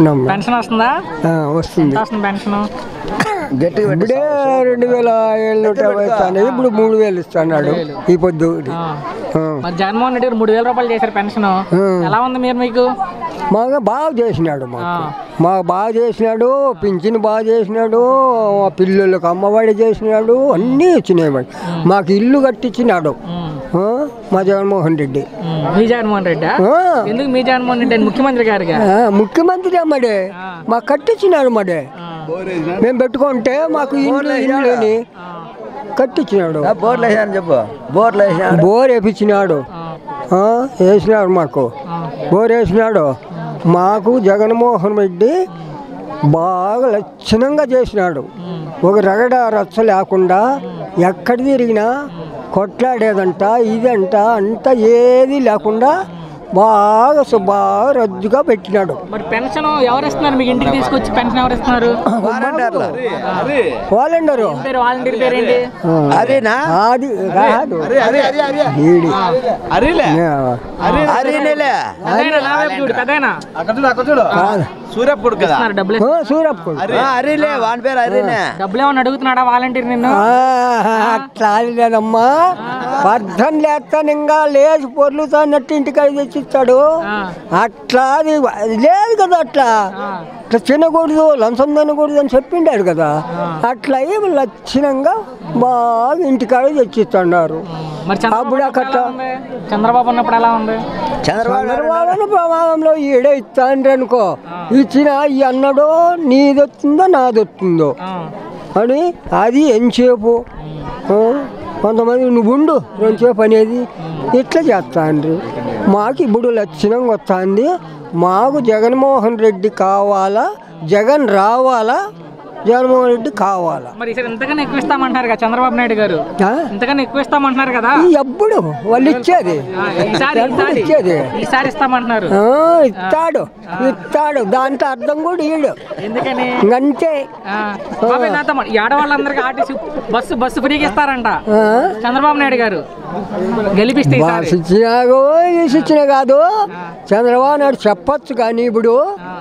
నమ్మ. పెన్షన్ వస్తుందా ఆ, వస్తుంది ఎంత వస్తుంది పెన్షన్ ఇప్పుడే రెండు వేల ఏళ్ళు నూట యాభై ఇస్తాను ఇప్పుడు మూడు వేలు ఇస్తున్నాడు ఈ పొద్దు ఆ. ఆ. మరి జగన్మోహన్ రెడ్డి గారు మూడు వేల రూపాయలు చేశారు పెన్షన్ ఎలా ఉంది మీరు మీకు మాకు బాగా చేసినాడు మాకు ఆ. మాకు బాగా చేసినాడు పింఛన్ బాగా చేసినాడు మా పిల్లలకు అమ్మఒడి చేసినాడు అన్నీ వచ్చినాయి మాకు మాకు ఇల్లు కట్టించినాడు ఉమ్. ఆ, మా జగన్మోహన్ రెడ్డి ఉమ్. మీ జగన్మోహన్ రెడ్డి ఆ, ఎందుకు మీ జగన్మోహన్ రెడ్డి అని ముఖ్యమంత్రి గారిగా ఆ, ముఖ్యమంత్రి అమ్మడే మాకు కట్టించినాడు మడే మేము పెట్టుకుంటే మాకు ఇల్లు ఇల్లుని కట్టించినాడు బోర్లు వేసాను చెప్పు బోర్లు వేసాను బోర్ వేపించినాడు ఆ, వేసినాడు మాకు బోర్ వేసినాడు మాకు జగన్మోహన్ రెడ్డి బాగా లక్షణంగా చేసినాడు ఒక రగడ రచ్చ లేకుండా ఎక్కడ తిరిగినా కొట్లాడేదంట ఇదంట అంతా ఏది లేకుండా బాగా సు- బాగా రద్దుగా పెట్టినాడు మరి పెన్షన్ ఎవరు ఇస్తున్నారు మీకు ఇంటికి తీసుకొచ్చి పెన్షన్ ఎవరు ఇస్తున్నారు వాలంటీర్లు వాలండరు పేరు వాలంటీర్ పేరు ఏంటి అరేనా అది కాదు వీడి. అరేనేలే పెద్దయినా, నా వైపు చూడు, పెద్దయినా. కాదు. సూర్యప్పుడు కదా ఇస్తున్నారు డబ్బులు ఆ, సూరప్ప ఆ, అరేలే వాని పేరు అరేనే డబ్బులు ఏమన్నా అడుగుతున్నాడా వాలంటీర్ నిన్ను అట్లా లేదమ్మా అర్థం లేస్తాను ఇంకా లేచి పొర్లుతానట్టు ఇంటికాడ తెచ్చిస్తాడు ఆ. అట్లా అది అది లేదు కదా అట్లా ఇట్లా తినకూడదు లంచం తినకూడదు అని చెప్పిండాడు కదా అట్లా ఏమి లక్షణంగా బాగా ఇంటికాడ తెచ్చిస్తున్నారు మరి చంద్రబాబు అప్పుడు ఉన్నప్పుడు అట్లా ఎలా ఉంది? చంద్రబాబు ఉన్నప్పుడు ఎలా ఉంది చంద్రబాబు నాయుడు చంద్రబాబు ప్రమాదంలో ఈడే ఇస్తాండ్రి అనుకో ఇచ్చిన ఈ అన్నడో నీదొస్తుందో నాదొస్తుందో ఆ. అని అది ఎంతసేపు ఆ, కొంతమంది నువ్వు ఉండు ఎంతసేపు అనేది ఇట్లా చేస్తాండ్రి మాకు ఇప్పుడు లక్షణంగా వస్తుంది మాకు జగన్మోహన్ రెడ్డి కావాలా జగన్ రావాలా జగన్మోహన్ రెడ్డి కావాలా మరి ఈసారి ఇంతకన్నా ఎక్కువ ఇస్తామంటున్నారు కదా చంద్రబాబు నాయుడు గారు ఆ? ఇంతకన్నా ఎక్కువ ఇస్తామంటున్నారు కదా ఈ ఎప్పుడు వాళ్ళు ఇచ్చేది ఆ, ఈసారి ఎప్పుడు ఈసారి ఇచ్చేది ఈసారి ఇస్తామంటున్నారు ఆ, ఇస్తాడు ఇస్తాడు దాంట్లో అర్థం కూడా ఈడు ఎందుకని ఇంకంతే ఆ, బాబాయ్ నాతో మా- ఈ ఆడవాళ్ళందరికీ ఆర్టీసీ బస్సు బస్సు ఫ్రీగా ఇస్తారంట ఆ? చంద్రబాబు నాయుడు గారు గెలిపిస్తే ఈసారి. బాస్ ఇచ్చినాగో వేసి ఇచ్చిన కాదు చంద్రబాబు నాయుడు చెప్పొచ్చు కానీ ఇప్పుడు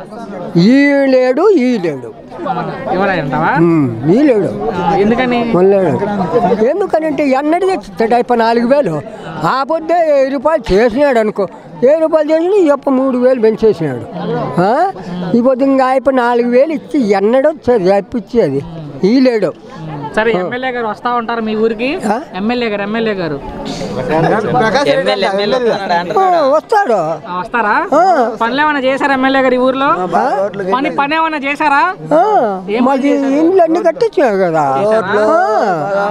ఈ లేడు ఈ లేడు ఎవరంటావా ఉమ్, ఈ లేడు ఎందుకని మళ్ళీ ఎందుకనంటే ఎన్నటి తెచ్చిస్తాడు అయిపో నాలుగు వేలు ఆ పొద్దే వెయ్యి రూపాయలు చేసినాడు అనుకో వెయ్యి రూపాయలు చేసిన ఇప్ప మూడు వేలు పెంచేసినాడు ఆ? ఈ పొద్దు ఇంకా అయిపో నాలుగు వేలు ఇచ్చి ఎన్నడో వచ్చేది అప్పిచ్చేది ఈ లేడు సరే ఎమ్మెల్యే గారు వస్తా ఉంటారు మీ ఊరికి ఆ? ఎమ్మెల్యే గారు ఎమ్మెల్యే గారు ఎమ్మెల్యే ఎమ్మెల్యే ఆ, వస్తాడు ఆ, వస్తారా ఆ. పనులు ఏమైనా చేశారా ఎమ్మెల్యే గారు ఈ ఊర్లో పని పని ఏమైనా చేశారా ఆ, మాకు ఇండ్లు అన్ని కట్టించాడు కదా ఆ.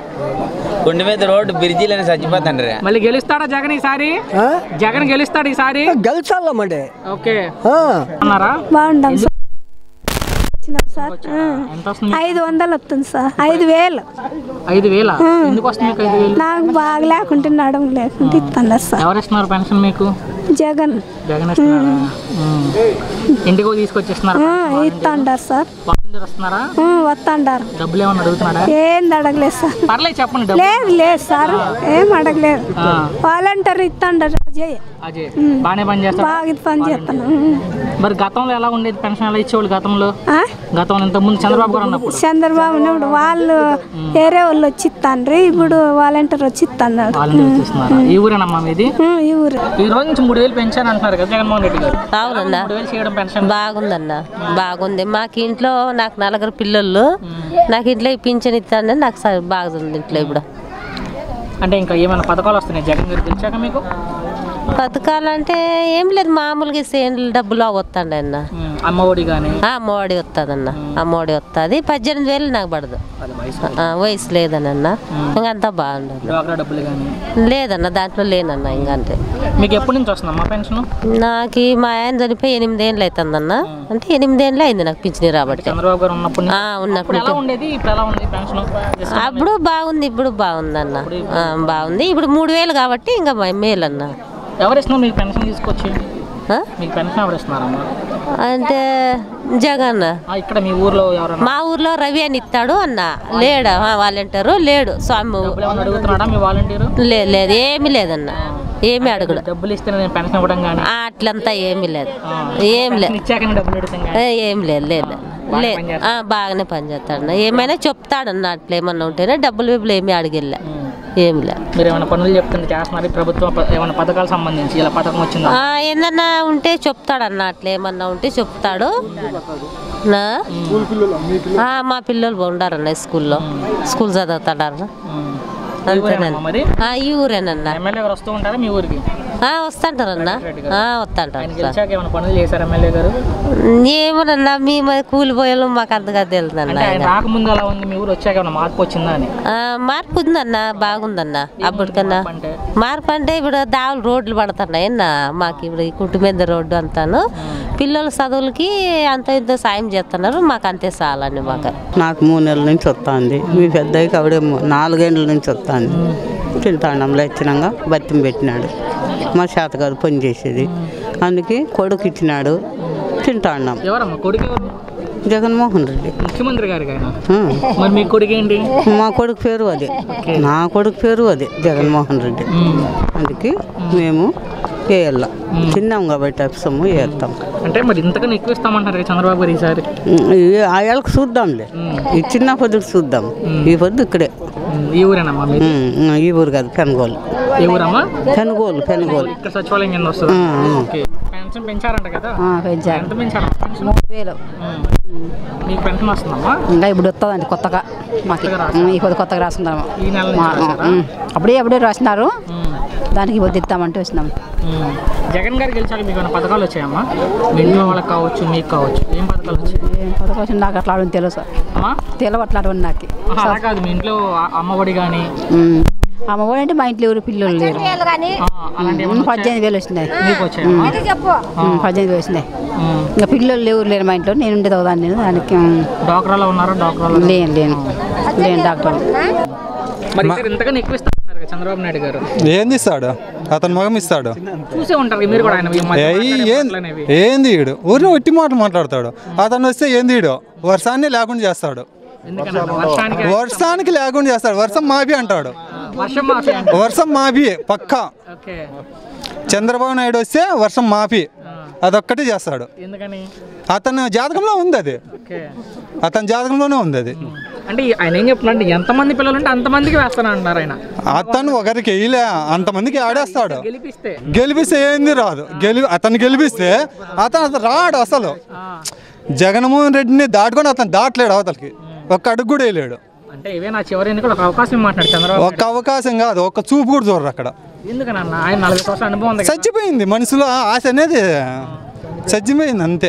కొండ మీద రోడ్డు బ్రిడ్జిలని చచ్చిపోతాండ్రి మళ్ళీ గెలుస్తాడా జగన్ ఈసారి ఆ? జగన్ గెలుస్తాడు ఈసారి గెలిచాలమ్మండి ఓకే ఆ. అన్నారా బాగుంటాం సార్ వచ్చినాం సార్ ఆ. ఎంత వస్తుంది ఐదు వందలు వస్తుంది సార్ ఐదు వేలు ఐదు వేల ఎందుకు వస్తుంది మీకు ఐదు వేలు నాకు బాగా లేకుంటే నడమ లేకుంటే ఇస్తాను సార్ ఎవరు ఇస్తున్నారు పెన్షన్ మీకు జగన్ జగన్ ఇస్తున్నారా ఉమ్. ఇంటికి పోయి తీసుకొచ్చిస్తున్నారు ఇస్తాండారు సార్ వాలంటీర్ వస్తున్నారా ఆ, వస్తాండారు డబ్బులు ఏమన్నా అడుగుతున్నాడా ఏం అడగలేదు సార్ పర్లేదు చెప్పండి డబ్బు లేదు లేదు సార్ ఏం అడగలేదు ఆ, వాలంటీర్ ఇస్తాండారు అజయ్ అజయ్ బాగానే పని చేస్తా బాగా ఇది పని చేస్తాను మరి గతంలో ఎలా ఉండేది పెన్షన్ ఎలా ఇచ్చేవాళ్ళు గతంలో ఆ? గతంలో ఇంత ముందు చంద్రబాబు గారు ఉన్నప్పుడు చంద్రబాబు ఉన్నప్పుడు వాళ్ళు వేరే వాళ్ళు వచ్చి ఇస్తాండ్రి ఇప్పుడు వాలంటీర్ వచ్చి ఇస్తాడు వాలంటీర్ ఇస్తున్నారు ఈ ఊరేనమ్మా మీది ఈ ఊరు ఈ రోజు నుంచి మూడు వేలు పెంచాను అంటున్నారు కదా జగన్మోహన్ రెడ్డి గారు అవునన్నా మూడు వేలు చేయడం పెన్షన్ బాగుందన్న బాగుంది మాకు ఇంట్లో నాకు నలుగురు పిల్లలు నాకు ఇంట్లో ఈ పింఛన్ ఇస్తానని నాకు స- బాగుంది ఇంట్లో ఇప్పుడు అంటే ఇంకా ఏమైనా పథకాలు వస్తున్నాయి జగన్ గారు గెలిచాక మీకు పథకాలు అంటే ఏం లేదు మామూలుగా సేన్లు డబ్బులు వస్తాండి అన్న ఉమ్, అమ్మ ఒడి కానీ ఆ, అమ్మఒడి వస్తుందన్న అమ్మఒడి వస్తుంది పద్దెనిమిది వేలు నాకు పడదు ఆ, వయసు లేదని అన్న ఇంకంతా బాగుండదు డ్వాక్రా డబ్బులు కానీ లేదన్న దాంట్లో లేనన్న ఇంకంతే మీకు ఎప్పటి నుంచి వస్తుందమ్మా పెన్షన్ నాకు ఈ మా ఆయన చనిపోయి ఎనిమిదేళ్ళు అవుతుందన్న అంటే ఎనిమిదేళ్ళు అయింది నాకు పింఛని రాబట్టి చంద్రబాబు గారు ఉన్నప్పుడు ఆ, ఉన్నప్పుడు ఎలా ఉండేది ఇప్పుడు ఎలా ఉంది పెన్షన్ అప్పుడు బాగుంది ఇప్పుడు బాగుంది అన్న ఆ, బాగుంది ఇప్పుడు మూడు వేలు కాబట్టి ఇంకా మ- మేలు అన్న ఎవరు ఇస్తున్నారు మీకు పెన్షన్ తీసుకొచ్చి ఆ? మీకు పెన్షన్ ఎవరు ఇస్తున్నారమ్మా అంటే జగన్ ఆ, ఇక్కడ మీ ఊర్లో ఎవరైనా మా ఊర్లో రవి అని ఇస్తాడు అన్న లేడు వాలంటీరు లేడు స్వామి డబ్బులు ఏమైనా అడుగుతున్నాడా మీ వాలంటీరు లేదు లేదు ఏమీ లేదన్న ఏమి అడగడు డబ్బులు ఇస్తే నేను పెన్షన్ ఇవ్వడం కానీ ఆ, అట్లంతా ఏమీ లేదు ఏం లేదు ఇచ్చాక డబ్బులు అడుగుతాం కానీ ఏ, ఏం లేదు లేదు లేదు ఆ, బాగానే పనిచేస్తాడు ఏమైనా చెప్తాడన్న అట్లా ఏమన్నా ఉంటేనే డబ్బులు బిబ్బులు ఏమీ అడిగిల్లా ఏమి లేదు మీరు ఏమైనా పనులు చెప్తుంటే చేస్తున్నారు ఈ ప్రభుత్వం ప- ఏమైనా పథకాలు సంబంధించి ఇలా పథకం వచ్చిందా ఆ, ఏందన్నా ఉంటే చెప్తాడన్న అట్లా ఏమన్నా ఉంటే చెప్తాడు నా ఆ, మా పిల్లలు బాగుండారన్న స్కూల్లో స్కూల్ చదువుతాడారు అంతేనండి మరి ఆ, ఈ ఊరేనన్న ఎమ్మెల్యే గారు వస్తూ ఉంటారా మీ ఊరికి ఆ, వస్తాంటారన్న ఆ, ఆయన వస్తాంటారు గెలిచాక ఏమైనా పనులు చేశారు ఎమ్మెల్యే గారు ఏమోనన్నా మీ కూలిపోయాలు మాకు అంతగా తెలియదన్న అంటే ఆయన రాకముందు అలా ఉంది మీ ఊరు వచ్చాక ఏమైనా మార్పు వచ్చిందా అని ఆ, మార్పు ఉందన్న బాగుందన్న అప్పటికన్నా అంటే మార్పు అంటే ఇప్పుడు దావులు రోడ్లు పడుతున్నాయి అన్న మాకు ఇప్పుడు ఈ కుట్టు మీద రోడ్డు అంతాను పిల్లల చదువులకి అంత ఇంత సాయం చేస్తున్నారు మాకు అంతే చాలండి మాకు నాకు మూడు నెలల నుంచి వస్తుంది మీ పెద్దకి ఆవిడ నాలుగేండ్ల నుంచి వస్తుంది తింటాండంలో ఇచ్చినాక బత్తిం పెట్టినాడు మా చేత కాదు పని చేసేది అందుకే కొడుకు ఇచ్చినాడు తింటాండం ఎవరమ్మా కొడుకు ఎవరు? జగన్మోహన్ రెడ్డి ముఖ్యమంత్రి గారికి ఆయన ఆ. మరి మీ కొడుకు ఏంటి మా కొడుకు పేరు అదే నా కొడుకు పేరు అదే జగన్మోహన్ రెడ్డి అందుకే మేము వేయాల తిన్నాం కాబట్టి అప్సము వేస్తాం అంటే మరి ఇంతకన్నా ఎక్కువ ఇస్తామంటారు కదా చంద్రబాబు గారు ఈసారి ఆ ఏళ్ళకి చూద్దాంలే ఈ చిన్న పొద్దుకు చూద్దాం ఈ పొద్దు ఇక్కడే ఉమ్, ఈ ఊరేనమ్మా మీరు ఉమ్, ఈ ఊరు కాదు పెనుగోలు ఏ ఊరమ్మా పెనుగోలు పెనుగోలు ఇక్కడ సచివాలయం కింద వస్తుందా ఆ, ఆ. ఓకే పెన్షన్ పెంచారంట కదా పెంచారు ఎంత పెంచారు పెన్షన్ మూడు వేలు ఉమ్. మీకు పెన్షన్ వస్తుందమ్మా ఇంకా ఇప్పుడు వస్తుందండి కొత్తగా మాకు ఈ పొద్దు కొత్తగా రాసుకుందాము ఈ నెల నుంచి మా- రాశారా? ఉమ్. అప్పుడే అప్పుడే రాసినారు ఉమ్. దానికి పొద్దు ఇస్తామంటే వచ్చినాం ఉమ్. జగన్ గారు గెలిచాక మీకు ఏమైనా పథకాలు వచ్చాయమ్మా మీ ఇంట్లో వాళ్ళకి కావచ్చు మీకు కావచ్చు ఏం పథకాలు వచ్చాయి ఏం పథకం వచ్చింది నాకు అట్లా ఆడని తెలుసు అమ్మా తెలియదు అట్లా ఆడని నాకు ఆహా, అలా కాదు మీ ఇంట్లో ఆ- అమ్మఒడి కానీ ఉమ్. అమ్మఒడి అంటే మా ఇంట్లో ఎవరు పిల్లలు లేరు అలాంటి ఉమ్, పద్దెనిమిది వేలు వచ్చినాయి మీకు వచ్చాయమ్మా ఉమ్, పద్దెనిమిది వేలు వచ్చినాయి ఉమ్. ఇంకా పిల్లలు ఎవరు లేరు మా ఇంట్లో నేను ఉండేది ఒకదాన్ని నేను దానికి ఉమ్, డాక్టర్లో ఉన్నారా డాక్టర్లో లేను లేను లేను డాక్టర్ మరి ఇక్కడ ఇంతకన్నా ఎక్కువ ఇస్తున్నారు కదా చంద్రబాబు నాయుడు గారు ఏంది ఇస్తాడు అతను మగం ఇస్తాడు చూసే ఉంటారు కదా మీరు కూడా ఆయన ఈ మధ్య ఏయ్, మాట్లాడే ఏం- మాటలు అనేవి. ఏంది ఈడు ఊరిని ఒట్టి మాటలు మాట్లాడతాడు అతను వస్తే ఏంది ఈడు వర్షాన్ని లేకుండా చేస్తాడు ఎందుకంటే వర్షానికి వర్షానికి లేకుండా చేస్తాడు వర్షం మాఫీ అంటాడు వర్షం మాఫీ అంటే వర్షం మాఫీ పక్కా ఓకే చంద్రబాబు నాయుడు వస్తే వర్షం మాఫీ అదొక్కటి చేస్తాడు ఎందుకని అతను జాతకంలో ఉంది అది ఓకే అతని జాతకంలోనే ఉంది అది అంటే ఈ- ఆయన ఏం చెప్తున్నా అంటే ఎంతమంది పిల్లలు ఉంటే అంతమందికి వేస్తాను అంటున్నారు ఆయన అతను ఒకరికి వేయలే అంతమందికి ఆడేస్తాడు గెలిపిస్తే గెలిపిస్తే ఏంది రాదు గెలి అతను గెలిపిస్తే అతను అసలు రాడు అసలు జగన్మోహన్ రెడ్డిని దాటుకొని అతను దాటలేడు అవతలకి ఒక్క అడుగు కూడా వేయలేడు అంటే ఇవే నా చివరి ఎన్నికలు ఒక అవకాశం మాట్లాడు చంద్రబాబు ఒక్క అవకాశం కాదు ఒక్క చూపు కూడా చూడరు అక్కడ ఎందుకనన్నా ఆయన నలభై సంవత్సరాల అనుభవం ఉంది కదా. చచ్చిపోయింది మనసులో ఆశ అనేది చచ్చిపోయింది అంతే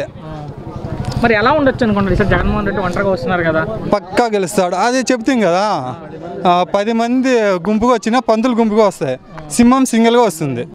మరి ఎలా ఉండొచ్చు అనుకుంటారు ఈసారి జగన్మోహన్ రెడ్డి ఒంటరిగా వస్తున్నారు కదా పక్కా గెలుస్తాడు అదే చెప్తాం కదా ఆ, పది మంది గుంపుగా వచ్చినా పందులు గుంపుగా వస్తాయి సింహం సింగిల్గా వస్తుంది